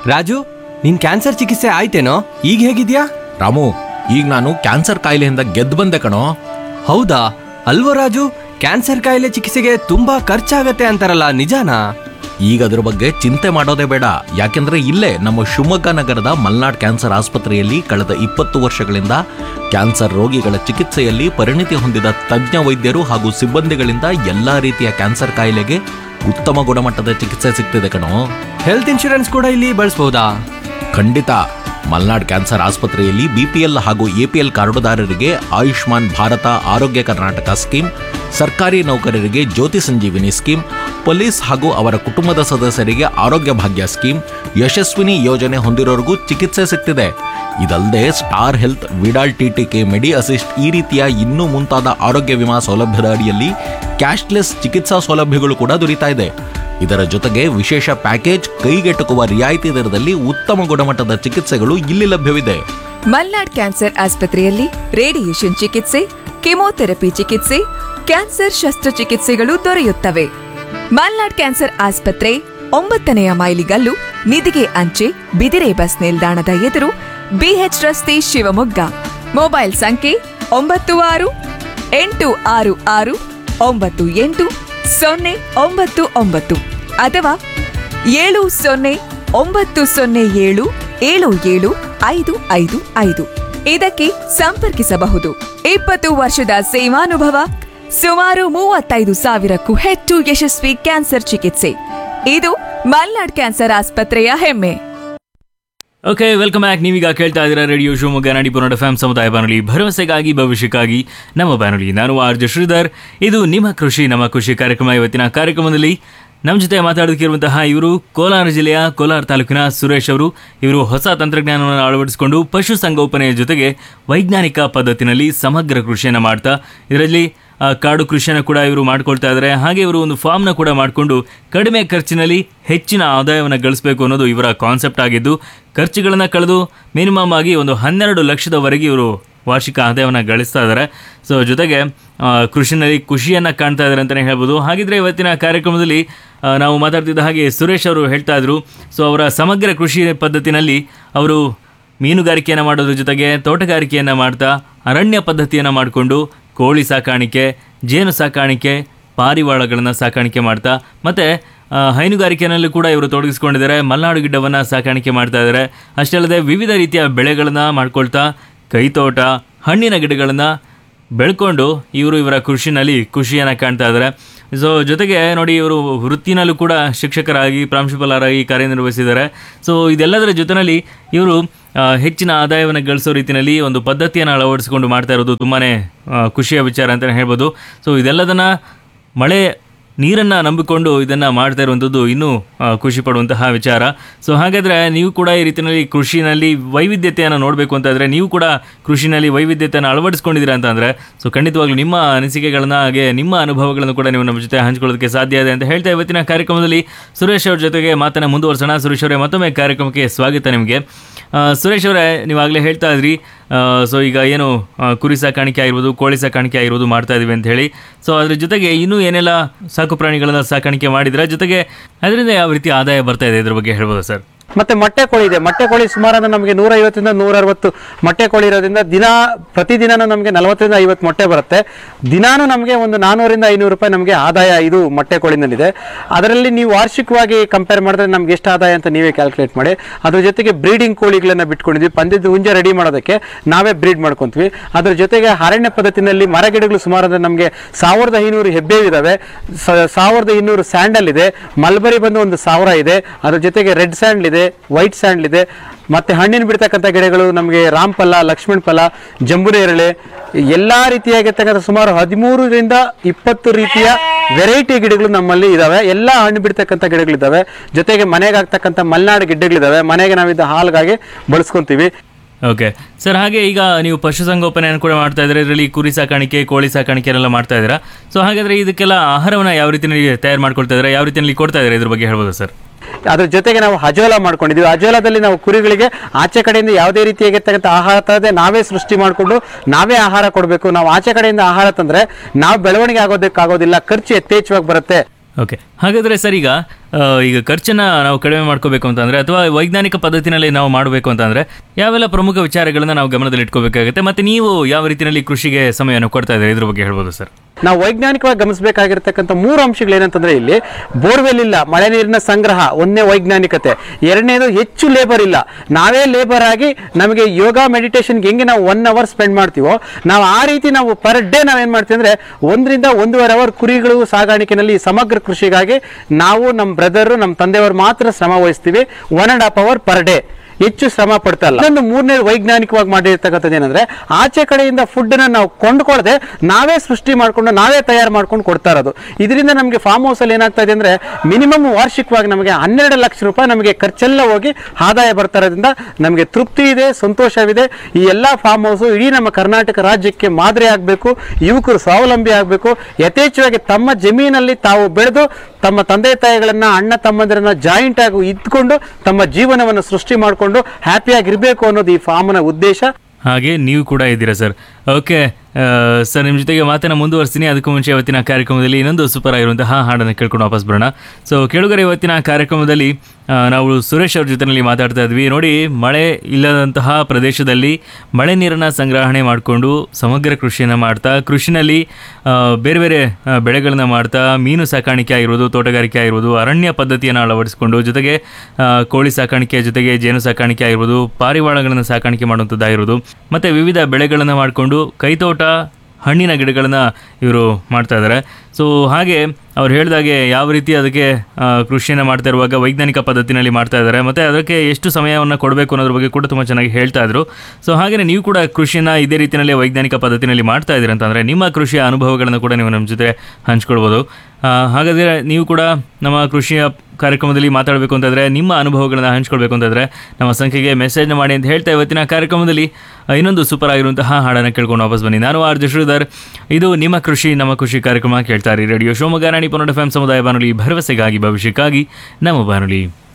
ರಾಜು ನಿನ್ ಕ್ಯಾನ್ಸರ್ ಚಿಕಿತ್ಸೆ ಆಯ್ತೇನೋ ಈಗ ಹೇಗಿದ್ಯಾ ರಾಮು ಈಗ ನಾನು ಕ್ಯಾನ್ಸರ್ ಕಾಯಿಲೆಯಿಂದ ಗೆದ್ದು ಬಂದೆ ಕಣೋ ಹೌದಾ ಅಲ್ವೋ ರಾಜು ಕ್ಯಾನ್ಸರ್ ಕಾಯಿಲೆ ಚಿಕಿತ್ಸೆಗೆ ತುಂಬಾ ಖರ್ಚಾಗತ್ತೆ ಅಂತಾರಲ್ಲ ನಿಜಾನಾ ಈಗ ಅದ್ರ ಬಗ್ಗೆ ಚಿಂತೆ ಮಾಡೋದೇ ಬೇಡ ಯಾಕೆಂದ್ರೆ ಇಲ್ಲೇ ನಮ್ಮ ಶಿವಮೊಗ್ಗ ನಗರದ ಮಲ್ನಾಡ್ ಕ್ಯಾನ್ಸರ್ ಆಸ್ಪತ್ರೆಯಲ್ಲಿ ಕಳೆದ ಇಪ್ಪತ್ತು ವರ್ಷಗಳಿಂದ ಕ್ಯಾನ್ಸರ್ ರೋಗಿಗಳ ಚಿಕಿತ್ಸೆಯಲ್ಲಿ ಪರಿಣಿತಿ ಹೊಂದಿದ ತಜ್ಞ ವೈದ್ಯರು ಹಾಗೂ ಸಿಬ್ಬಂದಿಗಳಿಂದ ಎಲ್ಲಾ ರೀತಿಯ ಕ್ಯಾನ್ಸರ್ ಕಾಯಿಲೆಗೆ ಉತ್ತಮ ಗುಣಮಟ್ಟದ ಚಿಕಿತ್ಸೆ ಸಿಗ್ತಿದೆ ಕಣೋ ಹೆಲ್ತ್ ಇನ್ಶೂರೆನ್ಸ್ ಕೂಡ ಇಲ್ಲಿ ಬಳಸ್ಬೋದಾ ಖಂಡಿತ ಮಲ್ನಾಡ್ ಕ್ಯಾನ್ಸರ್ ಆಸ್ಪತ್ರೆಯಲ್ಲಿ ಬಿಪಿಎಲ್ ಹಾಗೂ ಎಪಿಎಲ್ ಕಾರ್ಡುದಾರರಿಗೆ ಆಯುಷ್ಮಾನ್ ಭಾರತ ಆರೋಗ್ಯ ಕರ್ನಾಟಕ ಸ್ಕೀಮ್ ಸರ್ಕಾರಿ ನೌಕರರಿಗೆ ಜ್ಯೋತಿ ಸಂಜೀವಿನಿ ಸ್ಕೀಮ್ ಪೊಲೀಸ್ ಹಾಗೂ ಅವರ ಕುಟುಂಬದ ಸದಸ್ಯರಿಗೆ ಆರೋಗ್ಯ ಭಾಗ್ಯ ಸ್ಕೀಮ್ ಯಶಸ್ವಿನಿ ಯೋಜನೆ ಹೊಂದಿರೋರಿಗೂ ಚಿಕಿತ್ಸೆ ಸಿಗ್ತಿದೆ ಇದಲ್ಲದೆ star health Vidal TTK medi assist ಈ ರೀತಿಯ ಇನ್ನೂ ಮುಂತಾದ ಆರೋಗ್ಯ ವಿಮಾ ಸೌಲಭ್ಯದ ಅಡಿಯಲ್ಲಿ ಕ್ಯಾಶ್ಲೆಸ್ ಚಿಕಿತ್ಸಾ ಸೌಲಭ್ಯಗಳು ಕೂಡ ದೊರೀತಾ ಇದೆ ಇದರ ಜೊತೆಗೆ ವಿಶೇಷ ಪ್ಯಾಕೇಜ್ ಕೈಗೆಟುಕುವ ರಿಯಾಯಿತಿ ದರದಲ್ಲಿ ಉತ್ತಮ ಗುಣಮಟ್ಟದ ಚಿಕಿತ್ಸೆಗಳು ಇಲ್ಲಿ ಲಭ್ಯವಿದೆ ಮಲ್ನಾಡ್ ಕ್ಯಾನ್ಸರ್ ಆಸ್ಪತ್ರೆಯಲ್ಲಿ ರೇಡಿಯೇಷನ್ ಚಿಕಿತ್ಸೆ ಕೆಮೊಥೆರಪಿ ಚಿಕಿತ್ಸೆ ಕ್ಯಾನ್ಸರ್ ಶಸ್ತ್ರಚಿಕಿತ್ಸೆಗಳು ದೊರೆಯುತ್ತವೆ ಮಲ್ನಾಡ್ ಕ್ಯಾನ್ಸರ್ ಆಸ್ಪತ್ರೆ ಒಂಬತ್ತನೆಯ ಮೈಲಿಗಲ್ಲು ನಿಧಿಗೆ ಅಂಚೆ ಬಿದಿರೆ ಬಸ್ ನಿಲ್ದಾಣದ ಎದುರು ಬಿಎಚ್ ರಸ್ತೆ ಶಿವಮೊಗ್ಗ ಮೊಬೈಲ್ ಸಂಖ್ಯೆ ಒಂಬತ್ತು ಆರು ಎಂಟು ಆರು ಆರು ಒಂಬತ್ತು ಎಂಟು ಸೊನ್ನೆ ಒಂಬತ್ತು ಒಂಬತ್ತು ಅಥವಾ ಏಳು ಸೊನ್ನೆ ಒಂಬತ್ತು ಸೊನ್ನೆ ಏಳು ಏಳು ಏಳು ಐದು ಐದು ಐದು ಇದಕ್ಕೆ ಸಂಪರ್ಕಿಸಬಹುದು ಇಪ್ಪತ್ತು ವರ್ಷದ ಸೇವಾನುಭವ ಸುಮಾರು ಮೂವತ್ತೈದು ಸಾವಿರಕ್ಕೂ ಹೆಚ್ಚು ಯಶಸ್ವಿ ಕ್ಯಾನ್ಸರ್ ಚಿಕಿತ್ಸೆ ಇದು ಮಲ್ನಾಡ್ ಕ್ಯಾನ್ಸರ್ ಆಸ್ಪತ್ರೆಯ ಹೆಮ್ಮೆ ಓಕೆ ವೆಲ್ಕಮ್ ಬ್ಯಾಕ್ ನೀವೀಗ ಕೇಳ್ತಾ ಇದ್ದೀರಾ ರೇಡಿಯೋ ಶಿವಮೊಗ್ಗ ನಾಡಿ ಪುನಡ ಫ್ಯಾಮ್ ಸಮುದಾಯ ಬಾನುಲಿ ಭರವಸೆಗಾಗಿ ಭವಿಷ್ಯಕ್ಕಾಗಿ ನಮ್ಮ ಬಾನುಲಿ ನಾನು ಆರ್ ಜೆ ಶ್ರೀಧರ್ ಇದು ನಿಮ್ಮ ಕೃಷಿ ನಮ್ಮ ಕೃಷಿ ಕಾರ್ಯಕ್ರಮ ಇವತ್ತಿನ ಕಾರ್ಯಕ್ರಮದಲ್ಲಿ ನಮ್ಮ ಜೊತೆ ಮಾತಾಡೋದಕ್ಕಿರುವಂತಹ ಇವರು ಕೋಲಾರ ಜಿಲ್ಲೆಯ ಕೋಲಾರ ತಾಲೂಕಿನ ಸುರೇಶ್ ಅವರು ಇವರು ಹೊಸ ತಂತ್ರಜ್ಞಾನವನ್ನು ಅಳವಡಿಸಿಕೊಂಡು ಪಶು ಸಂಗೋಪನೆಯ ಜೊತೆಗೆ ವೈಜ್ಞಾನಿಕ ಪದ್ಧತಿನಲ್ಲಿ ಸಮಗ್ರ ಕೃಷಿಯನ್ನು ಮಾಡ್ತಾ ಇದರಲ್ಲಿ ಆ, ಕಾಡು ಕೃಷಿಯನ್ನು ಕೂಡ ಇವರು ಮಾಡ್ಕೊಳ್ತಾ ಇದ್ದಾರೆ ಹಾಗೆ ಇವರು ಒಂದು ಫಾರ್ಮ್ನ ಕೂಡ ಮಾಡಿಕೊಂಡು ಕಡಿಮೆ ಖರ್ಚಿನಲ್ಲಿ ಹೆಚ್ಚಿನ ಆದಾಯವನ್ನು ಗಳಿಸಬೇಕು ಅನ್ನೋದು ಇವರ ಕಾನ್ಸೆಪ್ಟ್ ಆಗಿದ್ದು ಖರ್ಚುಗಳನ್ನು ಕಳೆದು ಮಿನಿಮಮ್ ಆಗಿ ಒಂದು ಹನ್ನೆರಡು ಲಕ್ಷದವರೆಗೆ ಇವರು ವಾರ್ಷಿಕ ಆದಾಯವನ್ನು ಗಳಿಸ್ತಾ ಇದ್ದಾರೆ ಸೊ ಜೊತೆಗೆ ಆ, ಕೃಷಿನಲ್ಲಿ ಖುಷಿಯನ್ನು ಕಾಣ್ತಾ ಇದ್ದಾರೆ ಅಂತಲೇ ಹೇಳ್ಬೋದು ಹಾಗಿದ್ರೆ ಇವತ್ತಿನ ಕಾರ್ಯಕ್ರಮದಲ್ಲಿ ಆ, ನಾವು ಮಾತಾಡ್ತಿದ್ದ ಹಾಗೆ ಸುರೇಶ್ ಅವರು ಹೇಳ್ತಾ ಇದ್ರು ಸೊ ಅವರ ಸಮಗ್ರ ಕೃಷಿ ಪದ್ಧತಿನಲ್ಲಿ ಅವರು ಮೀನುಗಾರಿಕೆಯನ್ನು ಮಾಡೋದ್ರ ಜೊತೆಗೆ ತೋಟಗಾರಿಕೆಯನ್ನು ಮಾಡ್ತಾ ಅರಣ್ಯ ಪದ್ಧತಿಯನ್ನು ಮಾಡಿಕೊಂಡು ಕೋಳಿ ಸಾಕಾಣಿಕೆ ಜೇನು ಸಾಕಾಣಿಕೆ ಪಾರಿವಾಳಗಳನ್ನು ಸಾಕಾಣಿಕೆ ಮಾಡ್ತಾ ಮತ್ತು ಹೈನುಗಾರಿಕೆಯಲ್ಲಿ ಕೂಡ ಇವರು ತೊಡಗಿಸ್ಕೊಂಡಿದ್ದಾರೆ ಮಲೆನಾಡು ಗಿಡ್ಡವನ್ನು ಸಾಕಾಣಿಕೆ ಮಾಡ್ತಾ ಇದ್ದಾರೆ ಅಷ್ಟೇ ಅಲ್ಲದೆ ವಿವಿಧ ರೀತಿಯ ಬೆಳೆಗಳನ್ನು ಮಾಡ್ಕೊಳ್ತಾ ಕೈತೋಟ ಹಣ್ಣಿನ ಗಿಡಗಳನ್ನು ಬೆಳ್ಕೊಂಡು ಇವರು ಇವರ ಕೃಷಿನಲ್ಲಿ ಖುಷಿಯನ್ನು ಕಾಣ್ತಾ ಇದ್ದಾರೆ ಸೊ ಜೊತೆಗೆ ನೋಡಿ ಇವರು ವೃತ್ತಿನಲ್ಲೂ ಕೂಡ ಶಿಕ್ಷಕರಾಗಿ ಪ್ರಾಂಶುಪಾಲರಾಗಿ ಕಾರ್ಯನಿರ್ವಹಿಸಿದ್ದಾರೆ ಸೊ ಇದೆಲ್ಲದರ ಜೊತೆಯಲ್ಲಿ ಇವರು ಆ, ಹೆಚ್ಚಿನ ಆದಾಯವನ್ನು ಗಳಿಸೋ ರೀತಿಯಲ್ಲಿ ಒಂದು ಪದ್ಧತಿಯನ್ನು ಅಳವಡಿಸಿಕೊಂಡು ಮಾಡ್ತಾ ಇರೋದು ತುಂಬಾ ಖುಷಿಯ ವಿಚಾರ ಅಂತಲೇ ಹೇಳ್ಬೋದು ಸೊ ಇದೆಲ್ಲದನ್ನ ಮಳೆ ನೀರನ್ನು ನಂಬಿಕೊಂಡು ಇದನ್ನು ಮಾಡ್ತಾ ಇರುವಂಥದ್ದು ಇನ್ನೂ ಆ, ಖುಷಿ ಪಡುವಂತಹ ವಿಚಾರ ಸೊ ಹಾಗಾದರೆ ನೀವು ಕೂಡ ಈ ರೀತಿಯಲ್ಲಿ ಕೃಷಿನಲ್ಲಿ ವೈವಿಧ್ಯತೆಯನ್ನು ನೋಡಬೇಕು ಅಂತಂದರೆ ನೀವು ಕೂಡ ಕೃಷಿನಲ್ಲಿ ವೈವಿಧ್ಯತೆಯನ್ನು ಅಳವಡಿಸ್ಕೊಂಡಿದ್ದೀರಾ ಅಂತಂದರೆ ಸೊ ಖಂಡಿತವಾಗ್ಲೂ ನಿಮ್ಮ ಅನಿಸಿಕೆಗಳನ್ನು ಹಾಗೆ ನಿಮ್ಮ ಅನುಭವಗಳನ್ನು ಕೂಡ ನೀವು ನಮ್ಮ ಜೊತೆ ಹಂಚ್ಕೊಳ್ಳೋದಕ್ಕೆ ಸಾಧ್ಯ ಇದೆ ಅಂತ ಹೇಳ್ತಾ ಇವತ್ತಿನ ಕಾರ್ಯಕ್ರಮದಲ್ಲಿ ಸುರೇಶ್ ಅವ್ರ ಜೊತೆಗೆ ಮಾತನ್ನು ಮುಂದುವರ್ಸೋಣ ಸುರೇಶ್ ಅವರೇ ಮತ್ತೊಮ್ಮೆ ಕಾರ್ಯಕ್ರಮಕ್ಕೆ ಸ್ವಾಗತ ನಿಮಗೆ ಆ, ಸುರೇಶ್ ಅವರೇ ನೀವಾಗಲೇ ಹೇಳ್ತಾ ಇದ್ರಿ ಸೊ ಈಗ ಏನು ಆ, ಕುರಿ ಸಾಕಾಣಿಕೆ ಆಗಿರ್ಬೋದು ಕೋಳಿ ಸಾಕಾಣಿಕೆ ಆಗಿರ್ಬೋದು ಮಾಡ್ತಾ ಇದೀವಿ ಅಂತ ಹೇಳಿ ಸೊ ಅದ್ರ ಜೊತೆಗೆ ಇನ್ನೂ ಏನೆಲ್ಲ ಸಾಕು ಪ್ರಾಣಿಗಳನ್ನ ಸಾಕಾಣಿಕೆ ಮಾಡಿದ್ರೆ ಜೊತೆಗೆ ಅದರಿಂದ ಯಾವ ರೀತಿ ಆದಾಯ ಬರ್ತಾ ಇದೆ ಇದ್ರ ಬಗ್ಗೆ ಹೇಳ್ಬೋದು ಸರ್ ಮತ್ತೆ ಮೊಟ್ಟೆ ಕೋಳಿ ಇದೆ ಮೊಟ್ಟೆ ಕೋಳಿ ಸುಮಾರು ಅಂದ್ರೆ ನಮಗೆ ನೂರ ಐವತ್ತರಿಂದ ನೂರ ಅರವತ್ತು ಮೊಟ್ಟೆ ಕೋಳಿ ಇರೋದ್ರಿಂದ ದಿನ ಪ್ರತಿದಿನ ನಮಗೆ ನಲವತ್ತರಿಂದ ಐವತ್ತು ಮೊಟ್ಟೆ ಬರುತ್ತೆ ದಿನಾನು ನಮಗೆ ಒಂದು ನಾನ್ನೂರಿಂದ ಐನೂರು ರೂಪಾಯಿ ನಮಗೆ ಆದಾಯ ಇದು ಮೊಟ್ಟೆ ಕೋಳಿನಲ್ಲಿದೆ ಅದರಲ್ಲಿ ನೀವು ವಾರ್ಷಿಕವಾಗಿ ಕಂಪೇರ್ ಮಾಡಿದ್ರೆ ನಮ್ಗೆ ಎಷ್ಟು ಆದಾಯ ಅಂತ ನೀವೇ ಕ್ಯಾಲ್ಕುಲೇಟ್ ಮಾಡಿ ಅದ್ರ ಜೊತೆಗೆ ಬ್ರೀಡಿಂಗ್ ಕೋಳಿಗಳನ್ನ ಬಿಟ್ಕೊಂಡಿದ್ವಿ ಪಂದ್ಯದ ಹುಂಜ ರೆಡಿ ಮಾಡೋದಕ್ಕೆ ನಾವೇ ಬ್ರೀಡ್ ಮಾಡ್ಕೊಂತೀವಿ ಅದ್ರ ಜೊತೆಗೆ ಅರಣ್ಯ ಪದ್ಧತಿನಲ್ಲಿ ಮರಗಿಡಗಳು ಸುಮಾರು ಅಂದ್ರೆ ನಮಗೆ ಸಾವಿರದ ಐನೂರು ಹೆಬ್ಬೇವು ಇದಾವೆ ಸ- ಸಾವಿರದ ಇನ್ನೂರು ಸ್ಯಾಂಡಲ್ ಇದೆ ಮಲ್ಬರಿ ಬಂದು ಒಂದು ಸಾವಿರ ಇದೆ ಅದ್ರ ಜೊತೆಗೆ ರೆಡ್ ಸ್ಯಾಂಡ್ಲ್ ಇದೆ ವೈಟ್ ಸ್ಯಾಂಡ್ಲ್ ಇದೆ ಮತ್ತೆ ಹಣ್ಣಿನ ಬಿಡ್ತಕ್ಕಂಥ ಗಿಡಗಳು ನಮಗೆ ರಾಮಫಲ ಲಕ್ಷ್ಮಣ ಫಲ ಜಂಬುನೇರಳೆ ಎಲ್ಲಾ ರೀತಿಯಾಗಿರ್ತಕ್ಕಂಥ ಸುಮಾರು ಹದಿಮೂರರಿಂದ ಇಪ್ಪತ್ತು ರೀತಿಯ ವೆರೈಟಿ ಗಿಡಗಳು ನಮ್ಮಲ್ಲಿ ಇದಾವೆ ಎಲ್ಲ ಹಣ್ಣು ಬಿಡ್ತಕ್ಕಂಥ ಗಿಡಗಳಿದ್ದಾವೆ ಜೊತೆಗೆ ಮನೆಗೆ ಆಗ್ತಕ್ಕಂಥ ಮಲೆನಾಡು ಗಿಡ್ಡಗಳಿದಾವೆ ಮನೆಗೆ ನಾವಿದ್ದ ಹಾಲ್ಗಾಗಿ ಬಳಸ್ಕೊಂತೀವಿ ಓಕೆ ಸರ್ ಹಾಗೆ ಈಗ ನೀವು ಪಶುಸಂಗೋಪನೆಯನ್ನು ಕೂಡ ಮಾಡ್ತಾ ಇದ್ದಾರೆ ಇದರಲ್ಲಿ ಕುರಿ ಸಾಕಾಣಿಕೆ ಕೋಳಿ ಸಾಕಾಣಿಕೆ ಎಲ್ಲ ಮಾಡ್ತಾ ಇದ್ದೀರಾ ಸೊ ಹಾಗಾದ್ರೆ ಇದಕ್ಕೆಲ್ಲ ಆಹಾರವನ್ನು ಯಾವ ರೀತಿಯಲ್ಲಿ ತಯಾರು ಮಾಡ್ಕೊಳ್ತಾ ಇದ್ದಾರೆ ಯಾವ ರೀತಿಯಲ್ಲಿ ಕೊಡ್ತಾ ಇದ್ದಾರೆ ಇದ್ರ ಬಗ್ಗೆ ಹೇಳ್ಬೋದು ಸರ್ ಅದ್ರ ಜೊತೆಗೆ ನಾವು ಹಜೋಲ ಮಾಡ್ಕೊಂಡಿದ್ವಿ ಹಜೋಲದಲ್ಲಿ ನಾವು ಕುರಿಗಳಿಗೆ ಆಚೆ ಕಡೆಯಿಂದ ಯಾವುದೇ ರೀತಿಯಾಗಿರ್ತಕ್ಕಂಥ ಆಹಾರ ತರದೆ ನಾವೇ ಸೃಷ್ಟಿ ಮಾಡಿಕೊಂಡು ನಾವೇ ಆಹಾರ ಕೊಡಬೇಕು ನಾವು ಆಚೆ ಕಡೆಯಿಂದ ಆಹಾರ ತಂದ್ರೆ ನಾವು ಬೆಳವಣಿಗೆ ಆಗೋದಕ್ಕಾಗೋದಿಲ್ಲ ಖರ್ಚು ಯಥೇಚ್ಛವಾಗಿ ಬರುತ್ತೆ ಓಕೆ ಹಾಗಾದ್ರೆ ಸರ್ ಈಗ ಆ, ಈಗ ಖರ್ಚನ್ನ ನಾವು ಕಡಿಮೆ ಮಾಡ್ಕೋಬೇಕು ಅಂತಂದ್ರೆ ಅಥವಾ ವೈಜ್ಞಾನಿಕ ಪದ್ಧತಿನಲ್ಲಿ ನಾವು ಮಾಡಬೇಕು ಅಂತಂದ್ರೆ ಯಾವೆಲ್ಲ ಪ್ರಮುಖ ವಿಚಾರಗಳನ್ನ ನಾವು ಗಮನದಲ್ಲಿ ಇಟ್ಕೋಬೇಕಾಗುತ್ತೆ ಮತ್ತೆ ನೀವು ಯಾವ ರೀತಿಯಲ್ಲಿ ಕೃಷಿಗೆ ಸಮಯವನ್ನು ಕೊಡ್ತಾ ಇದ್ದೀರಿ ಇದ್ರ ಬಗ್ಗೆ ಹೇಳ್ಬೋದು ಸರ್ ನಾವು ವೈಜ್ಞಾನಿಕವಾಗಿ ಗಮನಿಸಬೇಕಾಗಿರ್ತಕ್ಕಂಥ ಮೂರು ಅಂಶಗಳು ಏನಂತಂದ್ರೆ ಇಲ್ಲಿ ಬೋರ್ವೆಲ್ ಇಲ್ಲ ಮಳೆ ನೀರಿನ ಸಂಗ್ರಹ ಒಂದನೇ ವೈಜ್ಞಾನಿಕತೆ ಎರಡನೇದು ಹೆಚ್ಚು ಲೇಬರ್ ಇಲ್ಲ ನಾವೇ ಲೇಬರ್ ಆಗಿ ನಮಗೆ ಯೋಗ ಮೆಡಿಟೇಷನ್ಗೆ ಹೆಂಗೆ ನಾವು ಒನ್ ಅವರ್ ಸ್ಪೆಂಡ್ ಮಾಡ್ತೀವೋ ನಾವು ಆ ರೀತಿ ನಾವು ಪರ್ ಡೇ ನಾವೇನ್ ಮಾಡ್ತೀವಿ ಅಂದ್ರೆ ಒಂದರಿಂದ ಒಂದೂವರೆ ಅವರ್ ಕುರಿಗಳು ಸಾಗಾಣಿಕೆನಲ್ಲಿ ಸಮಗ್ರ ಕೃಷಿಗಾಗಿ ನಾವು ನಮ್ಮ ಬ್ರದರು ನಮ್ಮ ತಂದೆಯವರು ಮಾತ್ರ ಶ್ರಮ ವಹಿಸ್ತೀವಿ one and half hour per day ಹೆಚ್ಚು ಶ್ರಮ ಪಡ್ತಾ ಇಲ್ಲ ಇನ್ನೊಂದು ಮೂರನೇ ವೈಜ್ಞಾನಿಕವಾಗಿ ಮಾಡಿರ್ತಕ್ಕಂಥದ್ದು ಏನಂದ್ರೆ ಆಚೆ ಕಡೆಯಿಂದ ಫುಡ್ ನಾವು ಕೊಂಡ್ಕೊಳ್ಳದೆ ನಾವೇ ಸೃಷ್ಟಿ ಮಾಡ್ಕೊಂಡು ನಾವೇ ತಯಾರು ಮಾಡ್ಕೊಂಡು ಕೊಡ್ತಾ ಇರೋದು ಇದರಿಂದ ನಮಗೆ ಫಾರ್ಮ್ ಹೌಸ್ ಅಲ್ಲಿ ಏನಾಗ್ತಾ ಇದೆ ಅಂದ್ರೆ ಮಿನಿಮಮ್ ವಾರ್ಷಿಕವಾಗಿ ನಮಗೆ ಹನ್ನೆರಡು ಲಕ್ಷ ರೂಪಾಯಿ ನಮಗೆ ಖರ್ಚೆಲ್ಲ ಹೋಗಿ ಆದಾಯ ಬರ್ತಾ ಇರೋದ್ರಿಂದ ನಮಗೆ ತೃಪ್ತಿ ಇದೆ ಸಂತೋಷವಿದೆ ಈ ಎಲ್ಲಾ ಫಾರ್ಮ್ ಹೌಸ್ ಇಡೀ ನಮ್ಮ ಕರ್ನಾಟಕ ರಾಜ್ಯಕ್ಕೆ ಮಾದರಿ ಆಗಬೇಕು ಯುವಕರು ಸ್ವಾವಲಂಬಿ ಆಗಬೇಕು ಯಥೇಚ್ಛವಾಗಿ ತಮ್ಮ ಜಮೀನಲ್ಲಿ ತಾವು ಬೆಳೆದು ತಮ್ಮ ತಂದೆ ತಾಯಿಗಳನ್ನ ಅಣ್ಣ ತಮ್ಮಂದಿರನ್ನ ಜಾಯಿಂಟ್ ಆಗಿ ಇದ್ಕೊಂಡು ತಮ್ಮ ಜೀವನವನ್ನು ಸೃಷ್ಟಿ ಮಾಡಿಕೊಂಡು ಹ್ಯಾಪಿಯಾಗಿರ್ಬೇಕು ಅನ್ನೋದು ಈ ಫಾರ್ಮ್ನ ಉದ್ದೇಶ ಹಾಗೆ ನೀವು ಕೂಡ ಇದ್ದೀರಾ ಸರ್ ಓಕೆ ಸರ್ ನಿಮ್ಮ ಜೊತೆಗೆ ಮಾತನ್ನ ಮುಂದುವರಿಸ್ತೀನಿ ಅದಕ್ಕೂ ಮುಂಚೆ ಇವತ್ತಿನ ಕಾರ್ಯಕ್ರಮದಲ್ಲಿ ಇನ್ನೊಂದು ಸೂಪರ್ ಆಗಿರುವಂತಹ ಹಾಡನ್ನು ಕೇಳ್ಕೊಂಡು ವಾಪಸ್ ಬರೋಣ ಸೊ ಕೇಳುಗರೆ ಇವತ್ತಿನ ಕಾರ್ಯಕ್ರಮದಲ್ಲಿ ಆ, ನಾವು ಸುರೇಶ್ ಅವ್ರ ಜೊತೆನಲ್ಲಿ ಮಾತಾಡ್ತಾ ಇದ್ವಿ ನೋಡಿ ಮಳೆ ಇಲ್ಲದಂತಹ ಪ್ರದೇಶದಲ್ಲಿ ಮಳೆ ನೀರನ್ನು ಸಂಗ್ರಹಣೆ ಮಾಡಿಕೊಂಡು ಸಮಗ್ರ ಕೃಷಿಯನ್ನು ಮಾಡ್ತಾ ಕೃಷಿನಲ್ಲಿ ಆ, ಬೇರೆ ಬೇರೆ ಆ, ಬೆಳೆಗಳನ್ನ ಮಾಡ್ತಾ ಮೀನು ಸಾಕಾಣಿಕೆ ಆಗಿರ್ಬೋದು ತೋಟಗಾರಿಕೆ ಆಗಿರ್ಬೋದು ಅರಣ್ಯ ಪದ್ಧತಿಯನ್ನು ಅಳವಡಿಸಿಕೊಂಡು ಜೊತೆಗೆ ಆ, ಕೋಳಿ ಸಾಕಾಣಿಕೆ ಜೊತೆಗೆ ಜೇನು ಸಾಕಾಣಿಕೆ ಆಗಿರ್ಬೋದು ಪಾರಿವಾಳಗಳನ್ನು ಸಾಕಾಣಿಕೆ ಮಾಡುವಂಥದ್ದಾಗಿರ್ಬೋದು ಮತ್ತು ವಿವಿಧ ಬೆಳೆಗಳನ್ನು ಮಾಡಿಕೊಂಡು ಕೈತೋಟ ಹಣ್ಣಿನ ಗಿಡಗಳನ್ನ ಇವರು ಮಾಡ್ತಾ ಇದ್ದಾರೆ ಸೊ ಹಾಗೆ ಅವ್ರು ಹೇಳಿದಾಗೆ ಯಾವ ರೀತಿ ಅದಕ್ಕೆ ಆ, ಕೃಷಿಯನ್ನು ಮಾಡ್ತಾ ಇರುವಾಗ ವೈಜ್ಞಾನಿಕ ಪದ್ಧತಿನಲ್ಲಿ ಮಾಡ್ತಾ ಇದ್ದಾರೆ ಮತ್ತು ಅದಕ್ಕೆ ಎಷ್ಟು ಸಮಯವನ್ನು ಕೊಡಬೇಕು ಅನ್ನೋದ್ರ ಬಗ್ಗೆ ಕೂಡ ತುಂಬ ಚೆನ್ನಾಗಿ ಹೇಳ್ತಾ ಇದ್ರು ಸೊ ಹಾಗೆಯೇ ನೀವು ಕೂಡ ಕೃಷಿನ ಇದೇ ರೀತಿಯಲ್ಲಿ ವೈಜ್ಞಾನಿಕ ಪದ್ಧತಿನಲ್ಲಿ ಮಾಡ್ತಾ ಇದ್ದೀರಿ ಅಂತಂದರೆ ನಿಮ್ಮ ಕೃಷಿಯ ಅನುಭವಗಳನ್ನು ಕೂಡ ನೀವು ನಮ್ಮ ಜೊತೆ ಹಂಚ್ಕೊಳ್ಬೋದು ಆ, ಹಾಗಾದರೆ ನೀವು ಕೂಡ ನಮ್ಮ ಕೃಷಿಯ ಕಾರ್ಯಕ್ರಮದಲ್ಲಿ ಮಾತಾಡಬೇಕು ಅಂತಂದರೆ ನಿಮ್ಮ ಅನುಭವಗಳನ್ನು ಹಂಚ್ಕೊಳ್ಬೇಕು ಅಂತಂದರೆ ನಮ್ಮ ಸಂಖ್ಯೆಗೆ ಮೆಸೇಜ್ನ ಮಾಡಿ ಅಂತ ಹೇಳ್ತಾ ಇವತ್ತಿನ ಕಾರ್ಯಕ್ರಮದಲ್ಲಿ ಆ, ಇನ್ನೊಂದು ಸೂಪರ್ ಆಗಿರುವಂತಹ ಹಾಡನ್ನು ಕೇಳ್ಕೊಂಡು ವಾಪಸ್ ಬನ್ನಿ ನಾನು ಆರ್ ಜೆ ಶ್ರೀಧರ್ ಇದು ನಿಮ್ಮ ಕೃಷಿ ನಮ್ಮ ಕೃಷಿ ಕಾರ್ಯಕ್ರಮ ಕೇಳ್ತಾರೆ ರೇಡಿಯೋ ಶಿವಮೊಗ್ಗ ರಾಣಿ ಪುನಡ್ ಎಫ್ ಸಮುದಾಯ ಬಾನುಲಿ ಭರವಸೆಗಾಗಿ ಭವಿಷ್ಯಕ್ಕಾಗಿ ನಮ್ಮ ಬಾನುಲಿ